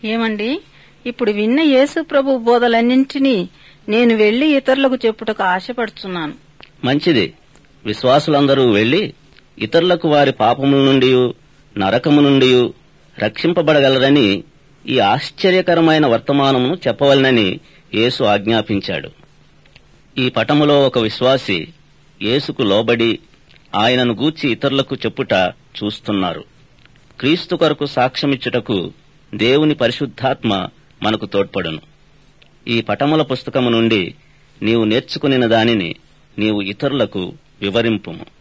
ఏమండి ఇప్పుడు విన్న యేసు ప్రభు బోధలన్నింటినీ నేను వెళ్లి ఇతరులకు చెప్పుటకు ఆశపడుచున్నాను మంచిది విశ్వాసులందరూ వెళ్లి ఇతరులకు వారి పాపముల నుండి నరకము నుండి రక్షింపబడగలరని ఈ ఆశ్చర్యకరమైన వర్తమానమును చెప్పవలనని యేసు ఆజ్ఞాపించాడు ఈ పటములో ఒక విశ్వాసి యేసుకు లోబడి ఆయనను గూర్చి ఇతరులకు చెప్పుట చూస్తున్నారు క్రీస్తు కొరకు సాక్ష్యమిచ్చుటకు దేవుని పరిశుద్ధాత్మ మనకు తోడ్పడును ఈ పటముల పుస్తకము నుండి నీవు నేర్చుకునిన దానిని నీవు ఇతరులకు వివరింపుము